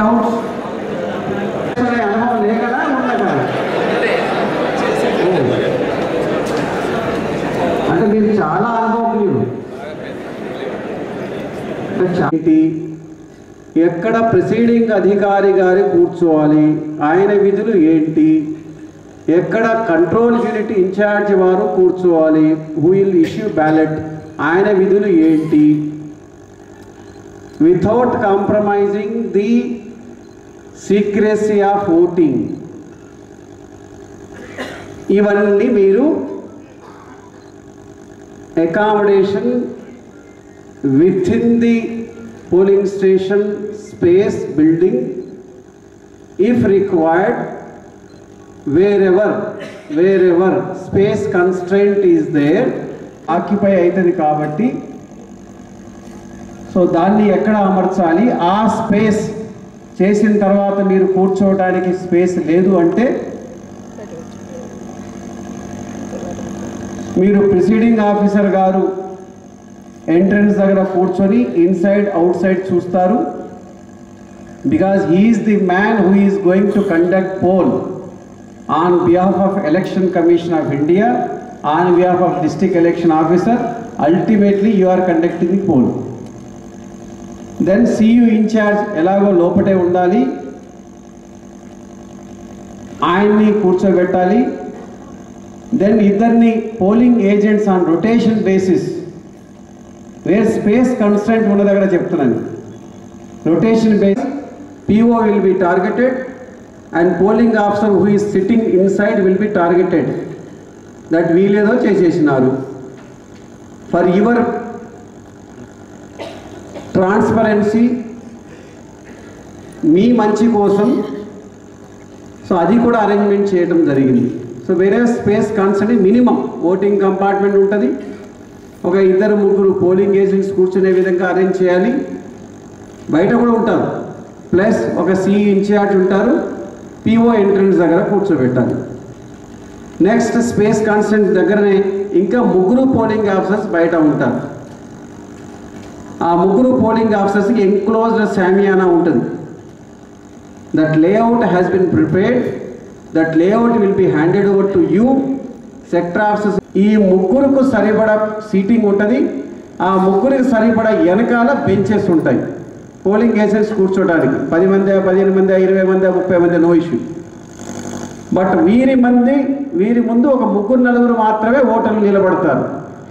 Doubts అనుభవం లేకనా ఉండగా అంటే మీరు చాలా అనుభవజ్ఞులు అంటే చా- ఏంటి? ఎక్కడ ప్రిసీడింగ్ అధికారి గారి కూర్చోవాలి ఆయన విధులు ఏంటి ఎక్కడ కంట్రోల్ యూనిట్ ఇన్ఛార్జ్ వారు కూర్చోవాలి హూ విల్ ఇష్యూ బ్యాలెట్ ఆయన విధులు ఏంటి without compromising the secrecy of voting ఇవన్నీ మీరు accommodation within the polling station space building if required wherever wherever space constraint is there occupy అవుతుంది కాబట్టి సో దాన్ని ఎక్కడ అమర్చాలి ఆ స్పేస్ చేసిన తర్వాత మీరు కూర్చోవడానికి స్పేస్ లేదు అంటే మీరు ప్రిసీడింగ్ ఆఫీసర్ గారు ఎంట్రన్స్ దగ్గర కూర్చొని ఇన్సైడ్ అవుట్ సైడ్ చూస్తారు because he is the man who is going to conduct poll on behalf of Election Commission of India on behalf of district election officer ultimately you are conducting the poll then CU in-charge ఎలాగో లోపటే ఉండాలి ఆయన్ని కూర్చోబెట్టాలి then ఇద్దరిని polling agents on rotation basis where space constant ఉన్న దగ్గర చెప్తున్నాను rotation base PO will be targeted and polling officer who is sitting inside will be targeted that వీలేదో చేసేసినారు ఫర్ యువర్ ట్రాన్స్పరెన్సీ మీ మంచి కోసం సో అది కూడా అరేంజ్మెంట్ చేయడం జరిగింది సో వేరే space consent minimum voting compartment ఉంటుంది ఒక ఇద్దరు ముగ్గురు పోలింగ్ ఏజెంట్స్ కూర్చునే విధంగా అరేంజ్ చేయాలి బయట కూడా ఉంటారు ప్లస్ ఒక సి ఇన్ఛార్జ్ ఉంటారు పిఓ ఎంట్రన్స్ దగ్గర కూర్చోబెట్టాలి నెక్స్ట్ స్పేస్ కాన్స్టెంట్ దగ్గరనే ఇంకా ముగ్గురు పోలింగ్ ఆఫీసర్స్ బయట ఉంటారు ఆ ముగ్గురు పోలింగ్ ఆఫీసర్స్కి ఎన్క్లోజ్డ్ శామియానా ఉంటుంది that layout has been prepared that layout will be handed over to you sector officers ఈ ముగ్గురుకు సరిపడా సీటింగ్ ఉంటుంది ఆ ముగ్గురికి సరిపడా వెనకాల బెంచెస్ ఉంటాయి పోలింగ్ ఏజెంట్స్ కూర్చోడానికి పది మంది పదిహేను మంది ఇరవై మంది ముప్పై మంది నో ఇష్యూ బట్ వీరి మంది వీరి ముందు ఒక ముగ్గురు నలుగురు మాత్రమే ఓటర్లు నిలబడతారు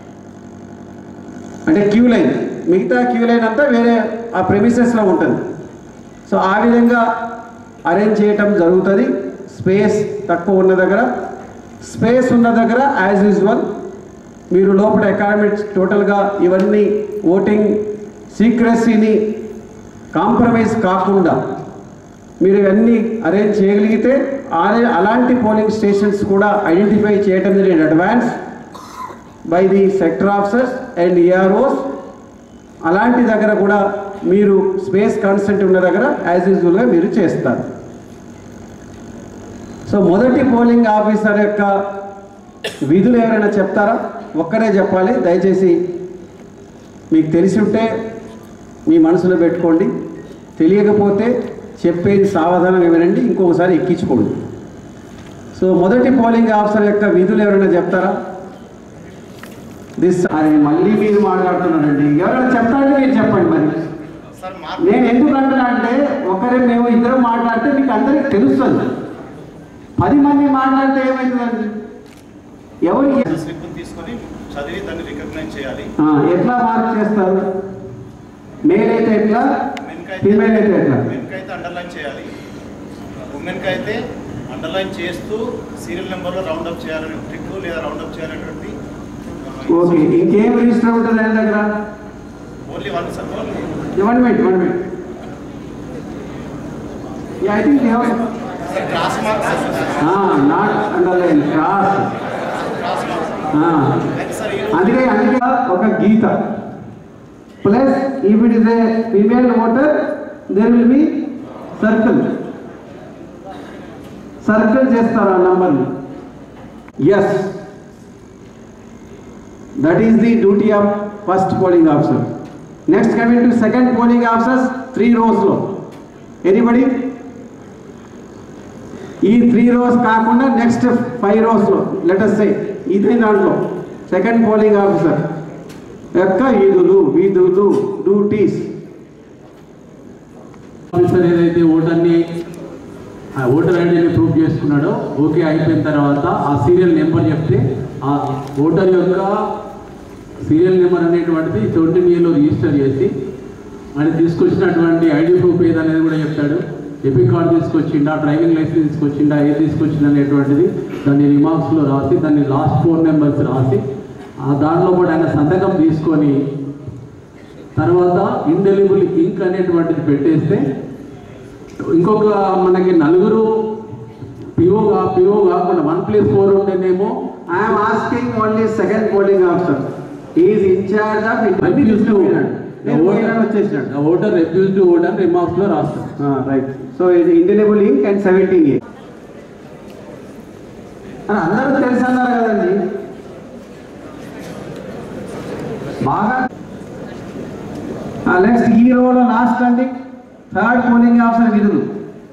అంటే క్యూ లైన్ మిగతా క్యూ లైన్ అంతా వేరే ఆ ప్రెమిసెస్లో ఉంటుంది సో ఆ విధంగా అరేంజ్ చేయటం జరుగుతుంది స్పేస్ తక్కువ ఉన్న దగ్గర స్పేస్ ఉన్న దగ్గర యాజ్ యూజువల్ మీరు లోపల అకాడమిక్స్ టోటల్గా ఇవన్నీ ఓటింగ్ సీక్రెసీని కాంప్రమైజ్ కాకుండా మీరు ఇవన్నీ అరేంజ్ చేయగలిగితే ఆ- అలాంటి పోలింగ్ స్టేషన్స్ కూడా ఐడెంటిఫై చేయటం జరిగిన advance by the sector officers and AROs అలాంటి దగ్గర కూడా మీరు స్పేస్ కాన్స్టెంట్ ఉన్న దగ్గర యాజ్ యూజువల్గా మీరు చేస్తారు సో మొదటి పోలింగ్ ఆఫీసర్ యొక్క విధులు ఎవరైనా చెప్తారా ఒక్కరే చెప్పాలి దయచేసి మీకు తెలిసి ఉంటే మీ మనసులో పెట్టుకోండి తెలియకపోతే చెప్పేది సావధానంగా వినండి ఇంకొకసారి ఎక్కించుకోండి సో మొదటి పోలింగ్ ఆఫీసర్ యొక్క విధులు ఎవరైనా చెప్తారా దిస్ అది మళ్ళీ మీరు మాట్లాడుతున్నారండి ఎవరైనా చెప్తారంటే మీరు చెప్పండి మరి సార్ మా నేను ఎందుకు అంటున్నా అంటే ఒకరే మేము ఇద్దరం మాట్లాడితే మీకు అందరికి తెలుస్తుంది పది మంది మాట్లాడితే ఏమవుతుందండి ఎవరికి స్లిప్ తీసుకొని చదివి దాన్ని రికగ్నైజ్ చేయాలి ఆ, ఎట్లా మార్క్ చేస్తారు మేల్ అయితే ఎట్లా మెన్కి ఫీమేల్ అయితే ఎట్లా మెన్కి అయితే అండర్లైన్ చేయాలి ఉమెన్కి అయితే అండర్లైన్ చేస్తూ సీరియల్ నెంబర్లో రౌండ్ అప్ చేయాలని ట్రిక్ లేదా రౌండ్ అప్ చేయాలనేటువంటి ఓకే ఇంకేం రిజిస్టర్ ఉంటుంది ఆయన దగ్గర only one sir one minute one minute I think cross marks not underline cross cross marks అయితే సార్ ఈ అందుకే అందుకే ఒక గీత plus if it is a female voter there will be circle circle చేస్తారు ఆ నంబర్ని yes that is the duty of first polling officer next coming to second polling officers three రోస్లో ఎనీబడి ఈ త్రీ రోస్ కాకుండా next five రోస్లో let us say ఇదే దాంట్లో second polling officer యొక్క విధులు విధులు డ్యూటీస్ ఆఫీసర్ ఏదైతే ఓటర్ని ఆ ఓటర్ ఐడిని ప్రూవ్ చేసుకున్నాడో ఓకే అయిపోయిన తర్వాత ఆ సీరియల్ నెంబర్ చెప్తే ఆ ఓటర్ యొక్క సీరియల్ నెంబర్ అనేటువంటిది ట్వంటీ ఏలో రిజిస్టర్ చేసి ఆయన తీసుకొచ్చినటువంటి ఐడి ప్రూఫ్ ఏదనేది కూడా చెప్తాడు ఎపిక్ కార్డు తీసుకొచ్చిండా డ్రైవింగ్ లైసెన్స్ తీసుకొచ్చిండా ఏది తీసుకొచ్చిండా అనేటువంటిది దాన్ని రిమార్క్స్లో రాసి దాన్ని లాస్ట్ ఫోర్ నెంబర్స్ రాసి ఆ దాంట్లో కూడా ఆయన సంతకం తీసుకొని తర్వాత ఇండెలిబుల్ ఇంక్ అనేటువంటిది పెట్టేస్తే ఇంకొక మనకి నలుగురు పిఓగా పిఓ కాకుండా వన్ ప్లస్ ఫోర్ ఉంటేనేమో I'm asking only second polling officer is in-charge of అన్ని చూస్తూ నేను పోయినాడు వచ్చేసినాడు voter refuse to voter remarks లో రాస్తాం రైట్ సో ఇది indelible ink and seventeen A అందరూ తెలుసు అన్నారు కదండి బాగా నెక్స్ట్ ఈ రోలో లాస్ట్ అండి థర్డ్ పోలింగ్ ఆఫీసర్ విధులు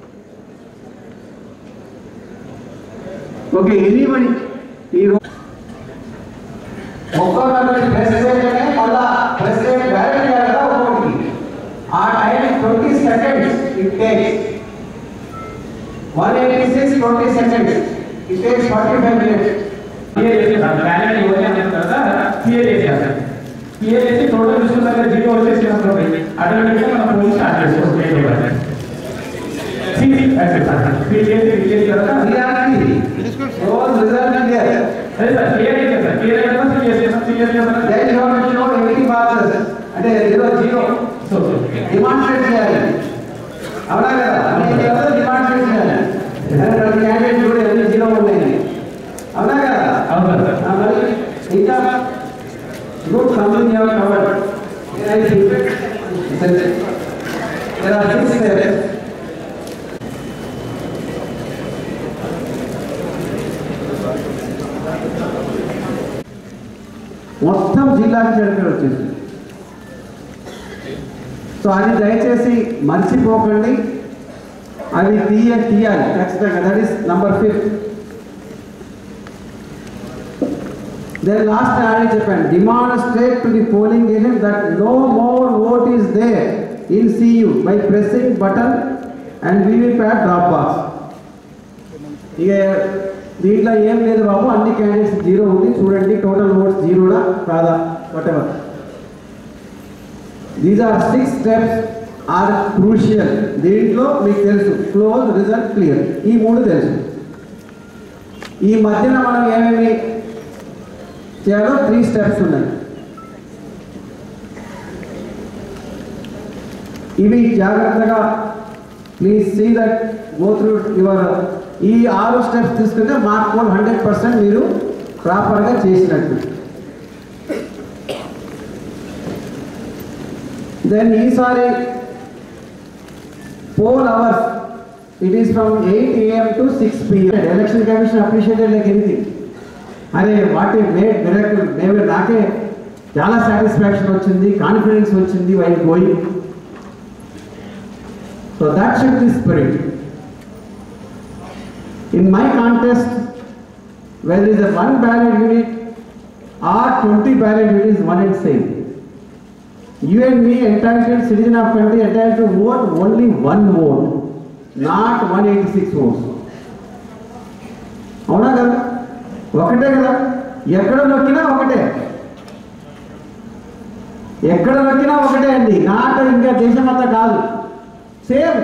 ఓకే ఎనీబడి ఈ రో ఒక్కొక్కటి ప్రెస్ చేయగానే మళ్ళా ప్రెస్ చేయడం వ్యాలిడ్ చేయాలి కదా ఒక్కొక్కటి ఆ time twenty seconds it takes one eighty six twenty seconds it takes forty five minutes clear చేసేసాను బ్యాలెన్స్ ఓకే అని చెప్పిన తర్వాత క్లియర్ చేసేసాను క్లియర్ చేసి టోటల్ చూసుకున్న దగ్గర జీరో వచ్చేసి అనుకోండి ఆటోమేటిక్గా మనం ఫోన్ స్టార్ట్ చేసుకోవచ్చు క్లియర్ చేయబడి క్లియర్ చేసి క్లియర్ చేసిన తర్వాత రోజు రిజల్ట్ క్లియర్ అదే సార్ క్లియర్ చేసేసాను క్లియర్ అయిన తర్వాత క్లియర్ చేసాను క్లియర్ చేసిన then you have to show eighty boxes అంటే జీరో జీరో సో డిమాన్స్ట్రేట్ చేయాలి అవునా కదా అన్ని ఎవరు డిమాన్స్ట్రేట్ చేయాలి అరే ప్రతి క్యాండిడేట్ కూడా ఎన్ని జీరో ఉన్నాయి అవునా కదా అవును సార్ ఆ, మరి ఇంకా good something you have covered There are six steps. మొత్తం జిల్లాకి సర్టిఫికేట్ వచ్చేసి సో అది దయచేసి మర్చిపోకండి అవి తీయ తీయాలి ఖచ్చితంగా that is number fifth then last ఆడే చెప్పాను demonstrate to the polling agent that no more vote is there in CU by pressing button and VVPAT drop box ఇక దీంట్లో ఏం లేదు బాబు అన్ని క్యాండిడేట్స్ జీరో ఉంది చూడండి టోటల్ ఓట్స్ జీరోడా కాదా whatever these are six steps are crucial దీంట్లో మీకు తెలుసు క్లోజ్ రిజల్ట్ క్లియర్ ఈ మూడు తెలుసు ఈ మధ్యన మనం ఏమేమి చేయాలో త్రీ స్టెప్స్ ఉన్నాయి ఇవి జాగ్రత్తగా please see that go through your ఈ ఆరు స్టెప్స్ తీసుకుంటే మార్క్ కోడ్ హండ్రెడ్ పర్సెంట్ మీరు ప్రాపర్గా చేసినట్టు దెన్ ఈసారి four hours it is from eight AM to six PM election commission appreciated like anything అరే వాట్ ఏ మేడ్ మిరకల్ మేము నాకే చాలా సాటిస్ఫాక్షన్ వచ్చింది కాన్ఫిడెన్స్ వచ్చింది why going so that should be spirit in my contest whether is a one ballot unit or twenty ballot unit is one and same You and me, entitled citizen of country, entitled to vote only one vote, not 186 votes. అవునా కదా ఒకటే కదా ఎక్కడ నొక్కినా ఒకటే ఎక్కడ నొక్కినా ఒకటే అండి నాట ఇంకా దేశమంతా కాదు సేమ్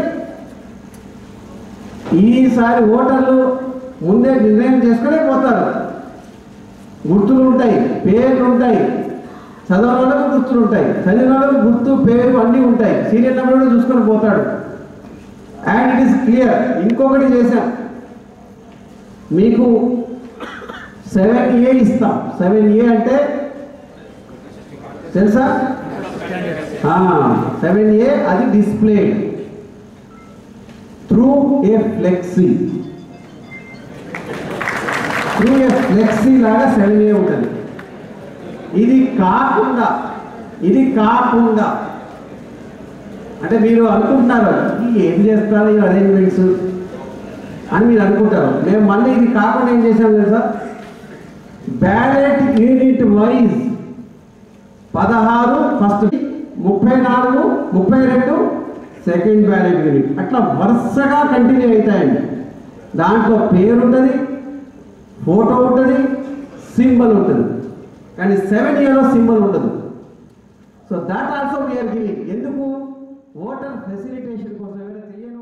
ఈసారి ఓటర్లు ముందే నిర్ణయం చేసుకునే పోతారు గుర్తులు ఉంటాయి పేర్లు ఉంటాయి చదవని వాళ్ళకు గుర్తులు ఉంటాయి చదివిన వాళ్ళకు గుర్తు పేరు అన్నీ ఉంటాయి సీరియల్ నెంబర్ కూడా చూసుకొని పోతాడు అండ్ ఇట్ ఈస్ క్లియర్ ఇంకొకటి చేశాం మీకు సెవెన్ ఏ ఇస్తాం సెవెన్ ఏ అంటే తెలుసా సెవెన్ ఏ అది display through a flexi through a flexi లాగా సెవెన్ ఏ ఉంటుంది ఇది కాకుండా ఇది కాకుండా అంటే మీరు అనుకుంటున్నారు "ఈ ఏం చేస్తారు ఈ అరేంజ్మెంట్స్ అని మీరు అనుకుంటారు మేము మళ్ళీ ఇది కాకుండా ఏం చేసాం తెలుసా బ్యాలెట్ యూనిట్ వైజ్ పదహారు ఫస్ట్ ముప్పై నాలుగు ముప్పై రెండు సెకండ్ బ్యాలెట్ యూనిట్ అట్లా వరుసగా కంటిన్యూ అవుతాయండి దాంట్లో పేరు ఉంటుంది ఫోటో ఉంటుంది సింబల్ ఉంటుంది కానీ సెవెన్ ఇయర్లో సింబల్ ఉండదు so that also we are giving ఎందుకు ఓటర్ ఫెసిలిటేషన్ కోసం ఏమైనా చేయండి